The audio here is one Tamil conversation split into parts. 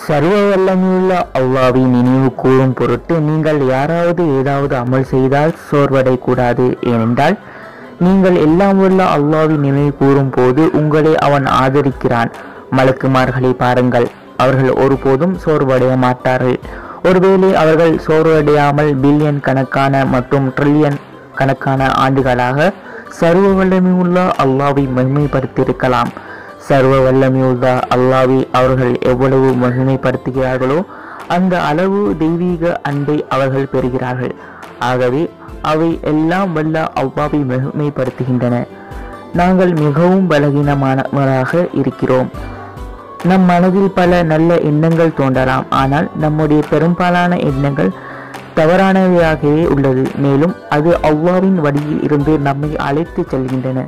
சர்வ வல்லமையுள்ள அல்லாவை நினைவு கூறும் பொருட்டு நீங்கள் யாராவது ஏதாவது அமல் செய்தால் சோர்வடையக்கூடாது ஏனென்றால் நீங்கள் எல்லாம் உள்ள அல்லாவை நினைவு கூறும் போது உங்களை அவன் ஆதரிக்கிறான் மலக்குமார்களை பாருங்கள் அவர்கள் ஒருபோதும் சோர்வடைய மாட்டார்கள் ஒருவேளை அவர்கள் சோர்வடையாமல் பில்லியன் கணக்கான மற்றும் ட்ரில்லியன் கணக்கான ஆண்டுகளாக சர்வ வல்லமையுள்ள அல்லாவை மகிமைப்படுத்தியிருக்கலாம் சர்வ வல்லமையுள்ள அல்லாவை அவர்கள் எவ்வளவு மகிமைப்படுத்துகிறார்களோ அந்த அளவு தெய்வீக அன்பை அவர்கள் பெறுகிறார்கள் ஆகவே அவை எல்லாம் வல்ல அல்லாவை மகிமைப்படுத்துகின்றன நாங்கள் மிகவும் பலகீனமானவராக இருக்கிறோம் நம் மனதில் பல நல்ல எண்ணங்கள் தோன்றலாம் ஆனால் நம்முடைய பெரும்பாலான எண்ணங்கள் தவறானவையாகவே உள்ளது மேலும் அது அல்லாவின் வழியில் இருந்து நம்மை அழைத்துச் செல்கின்றன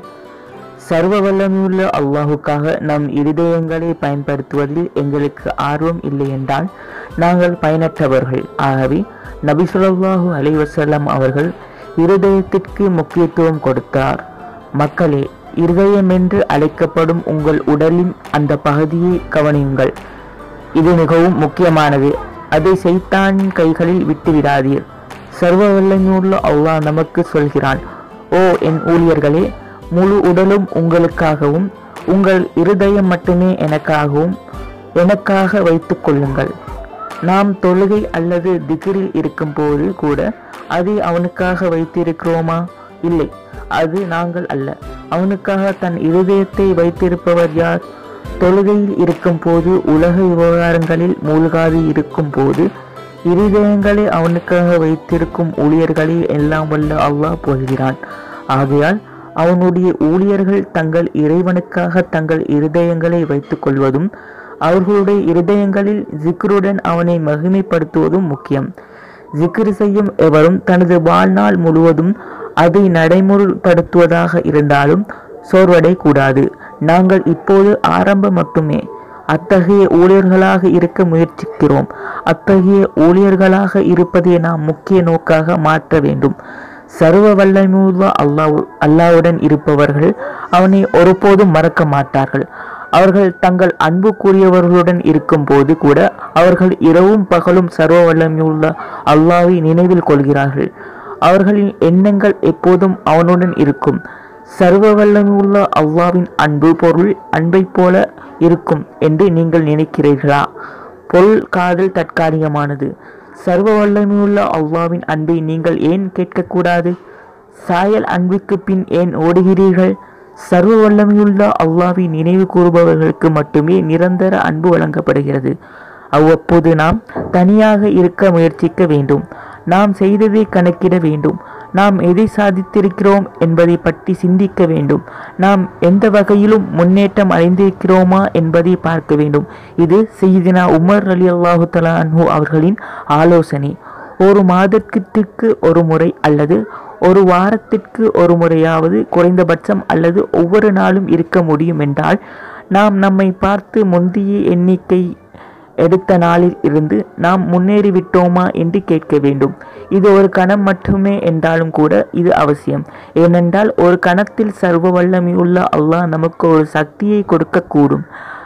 சர்வ வல்லமையுள்ள அல்லாஹுக்காக நம் இருதயங்களை பயன்படுத்துவதில் எங்களுக்கு ஆர்வம் இல்லை என்றால் நாங்கள் பயனற்றவர்கள் ஆகவே நபி ஸல்லல்லாஹு அலைஹி வஸல்லம் அவர்கள் இருதயத்திற்கு முக்கியத்துவம் கொடுத்தார் மக்களே இருதயம் என்று அழைக்கப்படும் உங்கள் உடலின் அந்த பகுதியை கவனியுங்கள் இது மிகவும் முக்கியமானது அதை சைத்தானின் கைகளில் விட்டுவிடாதீர் சர்வ வல்லமையுள்ள அல்லாஹ் நமக்கு சொல்கிறான் ஓ என் ஊழியர்களே முழு உடலும் உங்களுக்காகவும் உங்கள் இருதயம் மட்டுமே எனக்காகவும் எனக்காக வைத்துக் கொள்ளுங்கள் நாம் தொழுகை அல்லது திகிரில் இருக்கும்போது கூட அதை அவனுக்காக வைத்திருக்கிறோமா இல்லை அது நாங்கள் அல்ல அவனுக்காக தன் இருதயத்தை வைத்திருப்பவர் யார் தொழுகையில் இருக்கும்போது உலக விவகாரங்களில் மூழ்காது இருக்கும்போது இருதயங்களை அவனுக்காக வைத்திருக்கும் ஊழியர்களை எல்லாம் வல்ல அல்லாஹ் போகிறான் ஆகையால் அவனுடைய ஊழியர்கள் தங்கள் இறைவனுக்காக தங்கள் இருதயங்களை வைத்துக் கொள்வதும் அவர்களுடைய இருதயங்களில் ஜிக்ருடன் அவனை மகிமைப்படுத்துவதும் முக்கியம் ஜிக்ரு செய்யும் எவரும் தனது வாழ்நாள் முழுவதும் அதை நடைமுறைப்படுத்துவதாக இருந்தாலும் சோர்வடை கூடாது நாங்கள் இப்போது ஆரம்பம் மட்டுமே அத்தகைய ஊழியர்களாக இருக்க முயற்சிக்கிறோம் அத்தகைய ஊழியர்களாக இருப்பதை நாம் முக்கிய நோக்காக மாற்ற வேண்டும் சர்வ வல்லமையுள்ள அல்லாஹ் அல்லாவுடன் இருப்பவர்கள் அவனை ஒருபோதும் மறக்க மாட்டார்கள் அவர்கள் தங்கள் அன்புக்குரியவர்களுடன் இருக்கும்போது கூட அவர்கள் இரவும் பகலும் சர்வ வல்லமையுள்ள அல்லாவை நினைவில் கொள்கிறார்கள் அவர்களின் எண்ணங்கள் எப்போதும் அவனுடன் இருக்கும் சர்வ வல்லமையுள்ள அல்லாவின் அன்பு பொருள் அன்பைப் போல இருக்கும் என்று நீங்கள் நினைக்கிறீர்களா பொருள் காதல் தற்காலிகமானது சர்வ வல்லமையுள்ள அல்லாவின் அன்பை நீங்கள் ஏன் கேட்கக்கூடாது சாயல் அன்புக்கு பின் ஏன் ஓடுகிறீர்கள் சர்வ வல்லமையுள்ள அல்லாவை நினைவு கூறுபவர்களுக்கு மட்டுமே நிரந்தர அன்பு வழங்கப்படுகிறது அவ்வப்போது நாம் தனியாக இருக்க முயற்சிக்க வேண்டும் நாம் செய்ததை கணக்கிட வேண்டும் நாம் எதை சாதித்திருக்கிறோம் என்பதை பற்றி சிந்திக்க வேண்டும் நாம் எந்த வகையிலும் முன்னேற்றம் அடைந்திருக்கிறோமா என்பதை பார்க்க வேண்டும் இது செய்தினா உமர் அலி அல்லாஹு அன்ஹு அவர்களின் ஆலோசனை ஒரு மாதத்திற்கு ஒரு முறை அல்லது ஒரு வாரத்திற்கு ஒரு முறையாவது குறைந்தபட்சம் அல்லது ஒவ்வொரு நாளும் இருக்க முடியும் என்றால் நாம் நம்மை பார்த்து முந்தைய எண்ணிக்கை எடுத்த நாளில் இருந்து நாம் முன்னேறிவிட்டோமா என்று கேட்க வேண்டும் இது ஒரு கணம் மட்டுமே என்றாலும் கூட இது அவசியம் ஏனென்றால் ஒரு கணத்தில் சர்வ வல்லமையுள்ள அல்லாஹ் நமக்கு ஒரு சக்தியை கொடுக்கக்கூடும்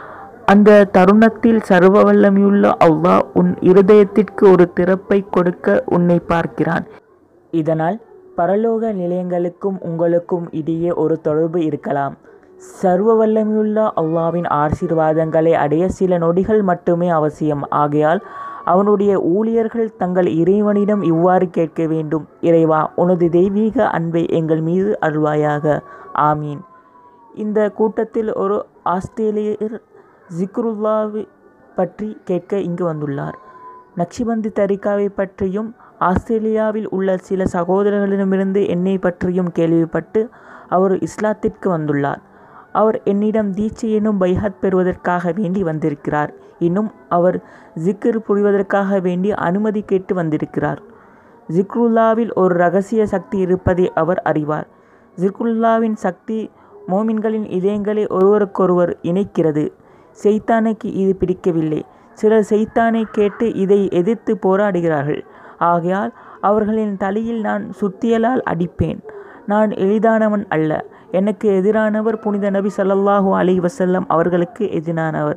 அந்த தருணத்தில் சர்வ வல்லமையுள்ள அல்லாஹ் உன் இருதயத்திற்கு ஒரு திறப்பை கொடுக்க உன்னை பார்க்கிறான் இதனால் பரலோக நிலையங்களுக்கும் உங்களுக்கும் இடையே ஒரு தொடர்பு இருக்கலாம் சர்வ வல்லமையுள்ள அல்லாவின் ஆசீர்வாதங்களை அடைய சில நொடிகள் மட்டுமே அவசியம் ஆகையால் அவனுடைய ஊழியர்கள் தங்கள் இறைவனிடம் இவ்வாறு கேட்க வேண்டும் இறைவா உனது தெய்வீக அன்பை எங்கள் மீது அருள்வாயாக ஆமீன் இந்த கூட்டத்தில் ஒரு ஆஸ்திரேலியர் ஜிக்ருல்லாவை பற்றி கேட்க இங்கு வந்துள்ளார் நக்ஷிபந்தி தரிகாவை பற்றியும் ஆஸ்திரேலியாவில் உள்ள சில சகோதரர்களிடமிருந்து என்னை பற்றியும் கேள்விப்பட்டு அவர் இஸ்லாத்திற்கு வந்துள்ளார் அவர் என்னிடம் தீட்சை எனும் பைஹத் பெறுவதற்காக வேண்டி வந்திருக்கிறார் இன்னும் அவர் ஜிக்ர் புரிவதற்காக வேண்டி அனுமதி கேட்டு வந்திருக்கிறார் ஜிக்ருல்லாவில் ஒரு ரகசிய சக்தி இருப்பதை அவர் அறிவார் ஜிக்ருல்லாவின் சக்தி மோமின்களின் இதயங்களை ஒருவருக்கொருவர் இணைக்கிறது செய்தானுக்கு இது பிடிக்கவில்லை சிலர் செய்தானை கேட்டு இதை எதிர்த்து போராடுகிறார்கள் ஆகையால் அவர்களின் தலையில் நான் சுத்தியலால் அடிப்பேன் நான் எளிதானவன் அல்ல எனக்கு எதிரானவர் புனித நபி ஸல்லல்லாஹு அலைஹி வஸல்லம் அவர்களுக்கு எதிரானவர்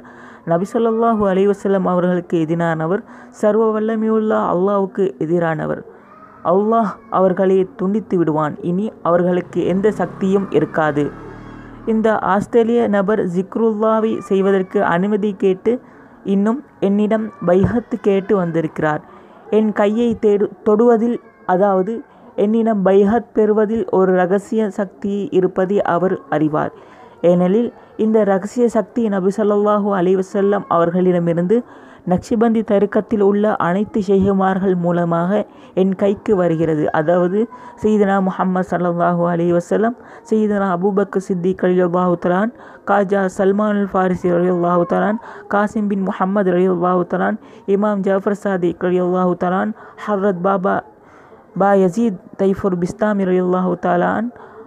நபிசல்லாஹு அலைவசல்லம் அவர்களுக்கு எதிரானவர் சர்வ வல்லமையுள்ள அல்லாஹ்வுக்கு எதிரானவர் அல்லாஹ் அவர்களை துண்டித்து விடுவான் இனி அவர்களுக்கு எந்த சக்தியும் இருக்காது இந்த ஆஸ்திரேலிய நபர் ஜிக்ருல்லாவை செய்வதற்கு அனுமதி கேட்டு இன்னும் என்னிடம் பைஹத்து கேட்டு வந்திருக்கிறார் என் கையை தேடு தொடுவதில் அதாவது என்னிடம் பைஹத் பெறுவதில் ஒரு ரகசிய சக்தி இருப்பதை அவர் அறிவார் ஏனெனில் இந்த ரகசிய சக்தி நபி ஸல்லல்லாஹு அலைஹி வஸல்லம் அவர்களிடமிருந்து நக்ஷிபந்தி தருக்கத்தில் உள்ள அனைத்து ஷேகுமார்கள் மூலமாக என் கைக்கு வருகிறது அதாவது சீதனா முஹம்மது ஸல்லல்லாஹு அலைஹி வஸல்லம் சீதனா அபூபக்கர் சித்திக் ரலியல்லாஹு தலான் காஜா சல்மான் அல் ஃபாரிசி ரலியல்லாஹு தலான் காசிம் பின் முஹம்மது ரலியல்லாஹு தலான் இமாம் ஜாஃபர் சாதிக் ரலியல்லாஹு தலான் ஹர்ரத் பாபா பா யசீத் தைஃபுர் பிஸ்தாமி ரலியல்லாஹு தலான்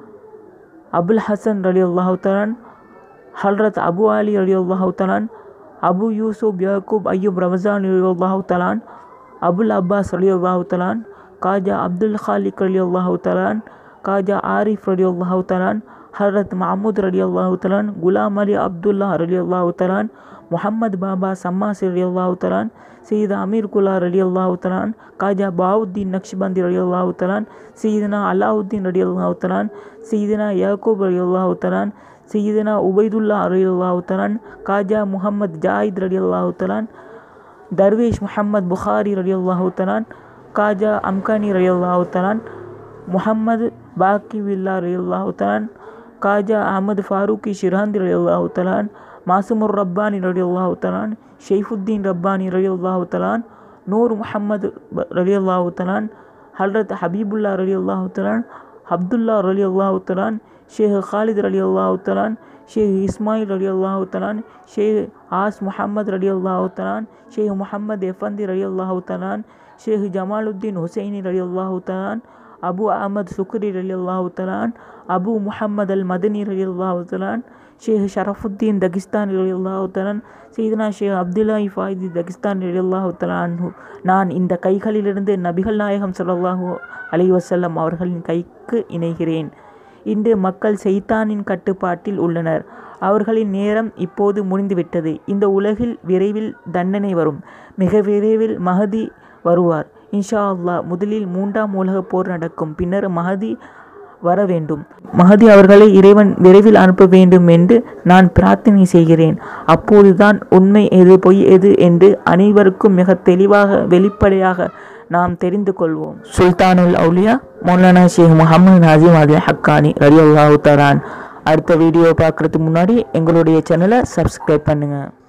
அபுல் ஹசன் ரலியல்லாஹு தலான் ஹல்ரத் அபு அலி ரலியல்லாஹு தலான் அபு யூசுப் யாக்கூப் அய்யூப் ரமசான் ரலியல்லாஹு தலான் அபுல் அப்பாஸ் ரலியல்லாஹு தலான் காஜா அப்துல் ஹாலிக் ரலியல்லாஹு தலான் காஜா ஆரிஃப் ரலியல்லாஹு தலான் ஹர்ரத் மஹமூத் ரலியல்லாஹு தலான் குலாம் அலி அப்துல்லா ரலியல்லாஹு தலான் முஹம்மது பாபா சம்மாசி ரலியல்லாஹு தலான் சீதா அமீர் குலா ரலியல்லாஹு தலான் காஜா பாவுத்தீன் நக்ஷிபந்தி ரலியல்லாஹு தலான் சீதனா அலாவுத்தீன் ரலியல்லாஹு தலான் சீதனா யாக்கூப் ரலியல்லாஹு தலான் சீதனா உபைதுல்லா ரலியல்லாஹு தலான் காஜா முஹம்மத் ஜாயித் ரலியல்லாஹு தலான் தர்வேஷ் முஹம்மத் புகாரி ரலியல்லாஹு தலான் காஜா அம்கானி ரலியல்லாஹு தலான் முஹம்மது பாக்கி வில்லா ரலியல்லாஹு தலான் காஜா அஹமது ஃபாரூக்கி ஷிராந்தி ரலியல்லாஹு தலான் மாசுமுர் ரப்பானி ரலியல்லாஹு தலான் ஷெய்ஃபுத்தீன் ரப்பானி ரலியல்லாஹு தலான் நூர் முஹம்மது ரலியல்லாஹு தலான் ஹல்ரத் ஹபீபுல்லா ரலியல்லாஹு தலான் அப்துல்லா ரலியல்லாஹு தலான் ஷேக் ஹாலித் ரலியல்லாஹு தலான் ஷேக் இஸ்மாயில் ரலியல்லாஹு தலான் ஷேக் ஆஸ் முஹம்மது ரலியல்லாஹு தலான் ஷேக் முஹம்மது எஃபந்தி ரலியல்லாஹு தலான் ஷேக் ஜமாலுத்தீன் ஹுசைனி ரலியல்லாஹு தலான் அபு அஹமத் சுக்ரி ரலியல்லாஹு தலான் அபு முஹம்மது அல் மதனி ரலியல்லாஹு தலான் ஷேக் ஷரஃபுத்தீன் தகிஸ்தான் ரலியல்லாஹு தலான் சீதனா ஷேக் அப்துல்லாஹி ஃபாயிதி தகிஸ்தான் ரலியல்லாஹு தலான் நான் இந்த கைகளிலிருந்து நபிகள் நாயகம் ஸல்லல்லாஹு அலைஹி வஸல்லம் அவர்களின் கைக்கு இணைகிறேன் இன்று மக்கள் செய்தானின் கட்டுப்பாட்டில் உள்ளனர் அவர்களின் நேரம் இப்போது முடிந்துவிட்டது இந்த உலகில் விரைவில் தண்டனை வரும் மிக விரைவில் மஹதி வருவார் இன்ஷா அல்லாஹ் முதலில் மூன்றாம் உலகப் போர் நடக்கும் பின்னர் மஹதி வர வேண்டும் மஹதி அவர்களை இறைவன் விரைவில் அனுப்ப வேண்டும் என்று நான் பிரார்த்தனை செய்கிறேன் அப்போதுதான் உண்மை எது பொய் எது என்று அனைவருக்கும் மிக தெளிவாக வெளிப்படையாக நாம் தெரிந்து கொள்வோம் சுல்தானுல் அவுலியா மௌலானா ஷேக் முகமது நாசிம் அலி ஹக்கானி ரலி அல்லாஹு தரான் அடுத்த வீடியோ பார்க்குறதுக்கு முன்னாடி எங்களுடைய சேனலை சப்ஸ்கிரைப் பண்ணுங்கள்